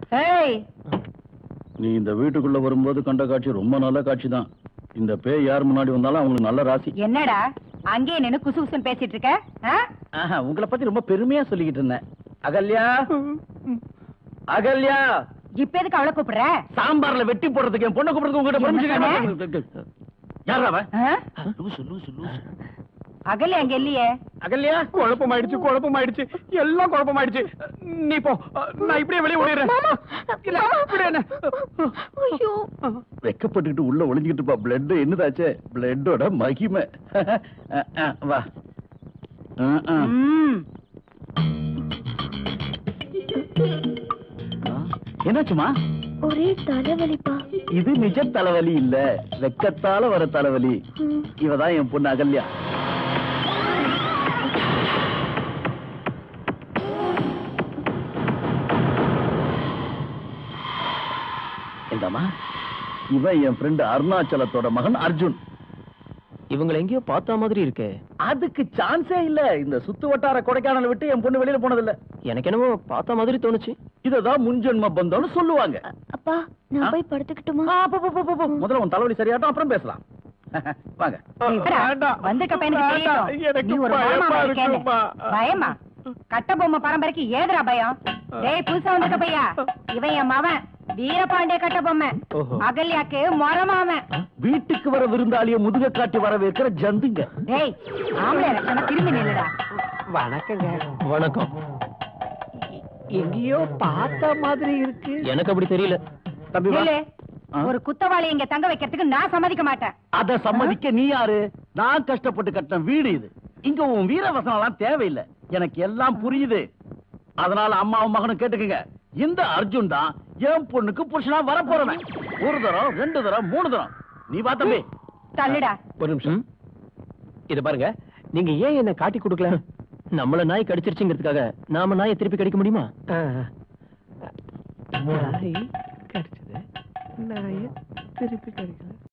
ஏய் நீ இந்த வீட்டுக்குள்ள வரும்போது கண்ட காட்சி ரொம்ப நல்ல காட்சி தான் இந்த பேய் யார் முன்னாடி வந்தாலும் அவங்களுக்கு நல்ல ராசி என்னடா அங்கேயே நின்னு குசு குசுன்னு பேசிட்டு இருக்க ஆ? ஆஹா, உங்களை பத்தி ரொம்ப பெருமையா சொல்லிக்கிட்டு இருந்தேன் அகல்யா அகல்யா இப்ப எதுக்கு அவளை கூப்பிடுற சாம்பார்ல வெட்டி போடுறதுக்கு என் பொண்ணை கூப்பிடுறதுக்கு உங்ககிட்ட என்ன permission யாரா அவன் ஆ? லூசு லூசு லூசு அகல்யா அங்க இல்லையே அகல்யா குழப்பமாயிடுச்சு குழப்பமாயிடுச்சு எல்லாம் குழப்பமாயிடுச்சு நீ போ நான் இப்படியே வெளியே ஓடிடுறேன் இல்ல, இப்படி என்ன? வெக்கப்பட்டுக்கிட்டு உள்ள ஒளிஞ்சுக்கிட்டு இருப்பா பிளட் என்னதாச்சே பிளட்டோட மகிமை அஹ், அஹ், வா அஹ், அஹ். ம். என்னாச்சுமா ஒரே தலைவலிப்பா இது நிஜ தலைவலி இல்ல வெக்கத்தால வர தலைவலி இவதான் என் பொண்ணு அகல்யா இந்தம்மா இவன் என் ஃப்ரெண்ட் அருணாச்சலத்தோட மகன் அர்ஜுன் இவங்களை எங்கேயோ பார்த்த மாதிரி இருக்கே அதுக்கு சான்ஸே இல்ல இந்த சுத்து வட்டார கொடைக்கானல் விட்டு என் பொண்ணு வெளியில போனதில்ல எனக்கு என்னமோ பார்த்த மாதிரி தோணுச்சு இததான் முன்ஜென்ம பந்தம்னு சொல்லுவாங்க அப்பா ஆ? நான் போய் படுத்துக்கிட்டுமா ஆ, போ, போ, போ, போ, போ. முதல்ல உன் தலைவலி சரியாட்டும் அப்புறம் பேசலாம் வாங்க ஏய், விட்றா. வந்திருக்க பையனுக்கு தெரியட்டும். நீ ஒரு மாமாவா இருக்கேன்னு. பயமா கட்ட பொம்மை பரம்பரைக்கு ஏதுடா பயம் டேய் புதுசா வந்திருக்க பையா இவன் என் மவன் வீரபாண்டிய கட்ட பொம்மை ஓஹோ. அகல்யாக்கு மொரமாவன் வீட்டுக்கு வர விருந்தாளிய முதுக காட்டி வரவேற்கிற ஜந்துங்க டேய் ஆம்பளை லட்சணமா திரும்பி நில்லுடா வணக்கங்க வணக்கம் எங்கேயோ பார்த்த மாதிரி இருக்கு எனக்கு அப்படி தெரியல தம்பி வா. நில்லு. ஆ? ஒரு குத்தவாளி இங்க தங்க வைக்கிறதுக்கு நான் சம்மதிக்க மாட்டேன் அத சம்மதிக்க நீ யாரு நான் கஷ்டப்பட்டு கட்டின வீடு இது இங்க உன் வீரவசனம் எல்லாம் தேவையில்லை எனக்கு எல்லாம் புரியுது அதனால அம்மாவும் மகனும் கேட்டுக்குங்க இந்த அர்ஜுன் தான் என் பொண்ணுக்கு புருஷனா வர போறவன் ஒரு தரம் ரெண்டு தரம் மூணு தரம் நீ வா தம்பி தள்ளுடா ஒரு நிமிஷம் இத பாருங்க நீங்க ஏன் என்ன காட்டி கொடுக்கல நம்மள நாய் கடிச்சிருச்சுங்கிறதுக்காக நாம நாயை திருப்பி கடிக்க முடியுமா நாய் கடிச்சது நாய திருப்பி கடிக்கல